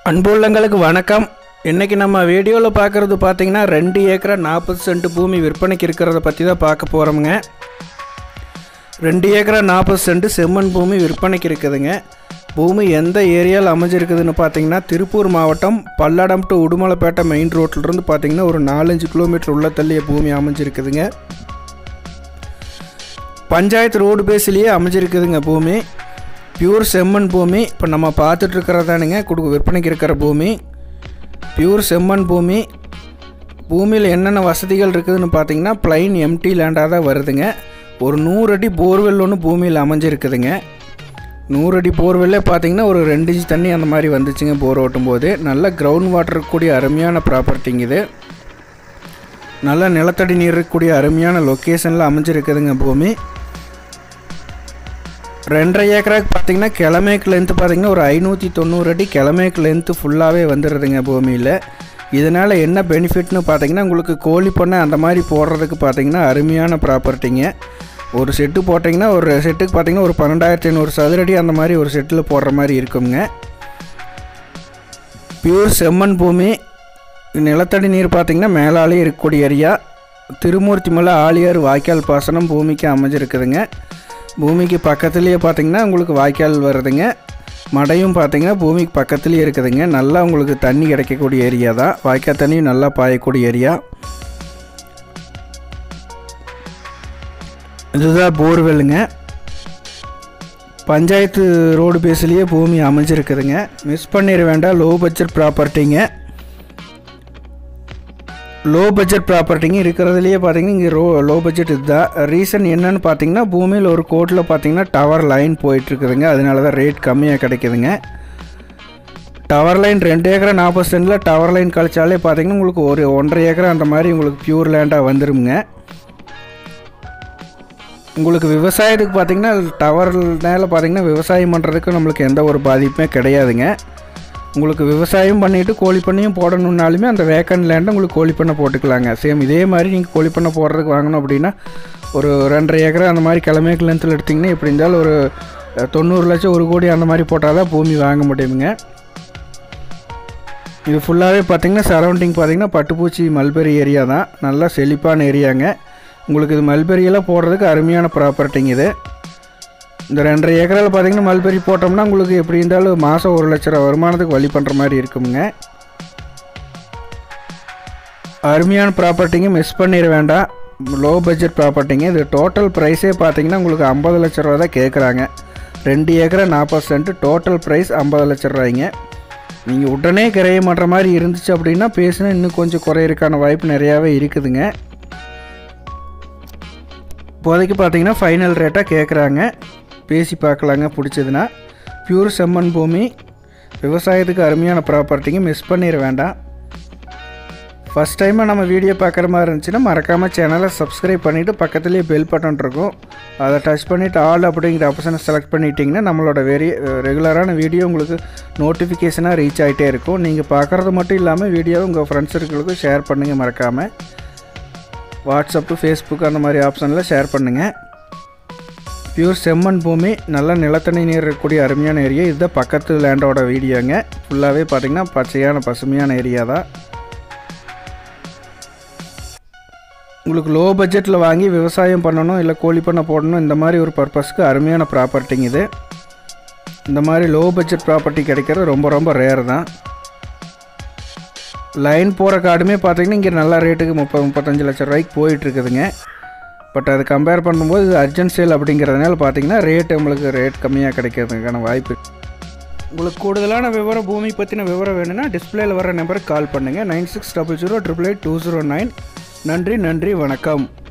அன்புள்ளங்களுக்கு வணக்கம் இன்றைக்கி நம்ம வீடியோவில் பார்க்குறது பார்த்தீங்கன்னா ரெண்டு ஏக்கரா நாற்பது சென்ட் பூமி விற்பனைக்கு இருக்கிறத பற்றி தான் பார்க்க போகிறோமுங்க ரெண்டு ஏக்கரா நாற்பது சென்ட் செம்மண் பூமி விற்பனைக்கு இருக்குதுங்க பூமி எந்த ஏரியாவில் அமைஞ்சிருக்குதுன்னு பார்த்தீங்கன்னா திருப்பூர் மாவட்டம் பல்லடம் டு உடுமலைப்பேட்டை மெயின் ரோட்டிலிருந்து பார்த்தீங்கன்னா ஒரு நாலஞ்சு கிலோமீட்டர் உள்ள தள்ளிய பூமி அமைஞ்சிருக்குதுங்க பஞ்சாயத்து ரோடு பேஸ்லேயே அமைஞ்சிருக்குதுங்க பூமி பியூர் செம்மண் பூமி இப்போ நம்ம பார்த்துட்டு இருக்கிறதானுங்க குடு விற்பனைக்கு இருக்கிற பூமி பியூர் செம்மண் பூமி பூமியில் என்னென்ன வசதிகள் இருக்குதுன்னு பார்த்தீங்கன்னா பிளைன் எம்டி லேண்டாக தான் வருதுங்க ஒரு நூறு அடி போர்வெல் ஒன்று பூமியில் அமைஞ்சிருக்குதுங்க நூறு அடி போர்வெல்லே பார்த்தீங்கன்னா ஒரு ரெண்டு இன்ச் தண்ணி அந்த மாதிரி வந்துச்சுங்க போர் ஓட்டும் போது நல்ல கிரவுண்ட் வாட்டர் கூடிய அருமையான ப்ராப்பர்ட்டிங்க இது நல்ல நிலத்தடி நீர் இருக்கக்கூடிய அருமையான லொக்கேஷனில் அமைஞ்சிருக்குதுங்க பூமி ரெண்டரை ஏக்கராக்கு பார்த்தீங்கன்னா கிழமைக்கு லென்த்து பார்த்தீங்கன்னா ஒரு ஐநூற்றி தொண்ணூறு அடி கிழமைக்கு லென்த்து ஃபுல்லாகவே வந்துடுதுங்க பூமியில் இதனால் என்ன பெனிஃபிட்னு பார்த்தீங்கன்னா உங்களுக்கு கோழி பண்ணை அந்த மாதிரி போடுறதுக்கு பார்த்தீங்கன்னா அருமையான ப்ராப்பர்ட்டிங்க ஒரு செட்டு போட்டிங்கன்னா ஒரு செட்டுக்கு பார்த்தீங்கன்னா ஒரு பன்னெண்டாயிரத்தி ஐநூறு சதுரடி அந்த மாதிரி ஒரு செட்டில் போடுற மாதிரி இருக்குங்க பியூர் செம்மண் பூமி நிலத்தடி நீர் பார்த்திங்கன்னா மேலாலே இருக்கக்கூடிய ஏரியா திருமூர்த்தி மலை ஆழியார் வாய்க்கால் பாசனம் பூமிக்கு அமைஞ்சிருக்குதுங்க பூமிக்கு பக்கத்துலேயே பார்த்திங்கன்னா உங்களுக்கு வாய்க்கால் வருதுங்க மடையும் பார்த்திங்கன்னா பூமிக்கு பக்கத்துலேயே இருக்குதுங்க நல்லா உங்களுக்கு தண்ணி கிடைக்கக்கூடிய ஏரியா தான் வாய்க்கால் தண்ணியும் நல்லா பாயக்கூடிய ஏரியா இதுதான் போர்வெல்லுங்க பஞ்சாயத்து ரோடு பேஸ்லேயே பூமி அமைஞ்சிருக்குதுங்க மிஸ் பண்ணிட வேண்டாம் லோ பட்ஜெட் ப்ராப்பர்ட்டிங்க லோ பட்ஜெட் ப்ராப்பர்ட்டிங்க இருக்கிறதுலையே பார்த்தீங்கன்னா இங்கே ரோ லோ பட்ஜெட் இதுதான் ரீசன் என்னன்னு பார்த்தீங்கன்னா பூமியில் ஒரு கோட்டில் பார்த்தீங்கன்னா டவர் லைன் போயிட்டுருக்குதுங்க அதனால தான் ரேட் கம்மியாக கிடைக்குதுங்க டவர் லைன் ரெண்டு ஏக்கரா நாற்பது சென்டில் டவர் லைன் கழிச்சாலே பார்த்தீங்கன்னா உங்களுக்கு ஒரு ஒன்றரை ஏக்கரா அந்த மாதிரி உங்களுக்கு பியூர் லேண்டாக வந்துருங்க உங்களுக்கு விவசாயத்துக்கு பார்த்தீங்கன்னா டவர்னால பார்த்தீங்கன்னா விவசாயம் பண்ணுறதுக்கு நம்மளுக்கு எந்த ஒரு பாதிப்புமே கிடையாதுங்க உங்களுக்கு விவசாயம் பண்ணிவிட்டு கோழி பண்ணையும் போடணுன்னாலுமே அந்த வேக்கன் லேண்டை உங்களுக்கு கோழி பண்ணை போட்டுக்கலாங்க சேம் இதே மாதிரி நீங்கள் கோழி பண்ணை போடுறதுக்கு வாங்கணும் அப்படின்னா ஒரு ரெண்டரை ஏக்கரா அந்த மாதிரி கிழமைக்கு லென்த்தில் எடுத்திங்கன்னா எப்படி இருந்தாலும் ஒரு அஹ், தொண்ணூறு லட்சம் ஒரு கோடி அந்த மாதிரி போட்டால் தான் பூமி வாங்க முடியுங்க இது ஃபுல்லாகவே பார்த்தீங்கன்னா சரௌண்டிங் பார்த்தீங்கன்னா பட்டுப்பூச்சி மல்பெரி ஏரியா தான் நல்லா செழிப்பான ஏரியாங்க உங்களுக்கு இது மல்பெரியெல்லாம் போடுறதுக்கு அருமையான ப்ராப்பர்ட்டிங்க இது இந்த ரெண்டரை ஏக்கரால் பார்த்தீங்கன்னா மல்பெரி போட்டோம்னா உங்களுக்கு எப்படி இருந்தாலும் மாதம் ஒரு லட்ச ரூபா வருமானத்துக்கு வழி பண்ணுற மாதிரி இருக்குங்க அருமையான ப்ராப்பர்ட்டிங்க மிஸ் பண்ணிட வேண்டாம் லோ பட்ஜெட் ப்ராப்பர்ட்டிங்க இது டோட்டல் ப்ரைஸே பார்த்தீங்கன்னா உங்களுக்கு ஐம்பது லட்ச ரூபா தான் கேட்குறாங்க ரெண்டு ஏக்கரா நாற்பது சென்ட் டோட்டல் ப்ரைஸ் ஐம்பது லட்ச ரூபாய்ங்க நீங்கள் உடனே கிரைய பண்ணுற மாதிரி இருந்துச்சு அப்படின்னா பேசினா இன்னும் கொஞ்சம் குறையிறதுக்கான வாய்ப்பு நிறையாவே இருக்குதுங்க இப்போதைக்கு பார்த்தீங்கன்னா ஃபைனல் ரேட்டாக கேட்குறாங்க பேசி பார்க்கலாங்க பிடிச்சதுன்னா பியூர் செம்மண் பூமி விவசாயத்துக்கு அருமையான ப்ராப்பர்ட்டிங்க மிஸ் பண்ணிட வேண்டாம் ஃபஸ்ட் டைமாக நம்ம வீடியோ பார்க்குற மாதிரி இருந்துச்சுன்னா மறக்காமல் சேனலை சப்ஸ்கிரைப் பண்ணிவிட்டு பக்கத்துலேயே பெல் பட்டன் இருக்கும் அதை டச் பண்ணிவிட்டு ஆல் அப்படிங்கிற ஆப்ஷனை செலக்ட் பண்ணிட்டீங்கன்னா நம்மளோட வெரி ரெகுலரான வீடியோ உங்களுக்கு நோட்டிஃபிகேஷனாக ரீச் ஆகிட்டே இருக்கும் நீங்கள் பார்க்குறது மட்டும் இல்லாமல் வீடியோவை உங்கள் ஃப்ரெண்ட்ஸ் சர்க்கிளுக்கும் ஷேர் பண்ணுங்கள் மறக்காமல் வாட்ஸ்அப்பு ஃபேஸ்புக் அந்த மாதிரி ஆப்ஷனில் ஷேர் பண்ணுங்கள் பியூர் செம்மண் பூமி நல்ல நிலத்தடி நீர் இருக்கக்கூடிய அருமையான ஏரியா இதுதான் பக்கத்து லேண்டோட வீடியோங்க ஃபுல்லாகவே பார்த்தீங்கன்னா பச்சையான பசுமையான ஏரியா தான் உங்களுக்கு லோ பட்ஜெட்டில் வாங்கி விவசாயம் பண்ணணும் இல்லை கோழி பண்ணை போடணும் இந்த மாதிரி ஒரு பர்பஸ்க்கு அருமையான ப்ராப்பர்ட்டிங்க இது இந்த மாதிரி லோ பட்ஜெட் ப்ராப்பர்ட்டி கிடைக்கிறது ரொம்ப ரொம்ப ரேர் தான் லைன் போகிற காடுமே பார்த்தீங்கன்னா இங்கே நல்ல ரேட்டுக்கு முப்பது முப்பத்தஞ்சு லட்ச ரூபாய்க்கு போயிட்டு இருக்குதுங்க பட் அது கம்பேர் பண்ணும்போது இது அர்ஜென்ட் சேல் அப்படிங்கிறதுனால பார்த்தீங்கன்னா ரேட் உங்களுக்கு ரேட் கம்மியாக கிடைக்கிறதுக்கான வாய்ப்பு உங்களுக்கு கூடுதலான விவரம் பூமி பற்றின விவரம் வேணும்னா டிஸ்பிளேல வர நம்பருக்கு கால் பண்ணுங்கள் nine six double zero triple eight two zero nine நன்றி நன்றி வணக்கம்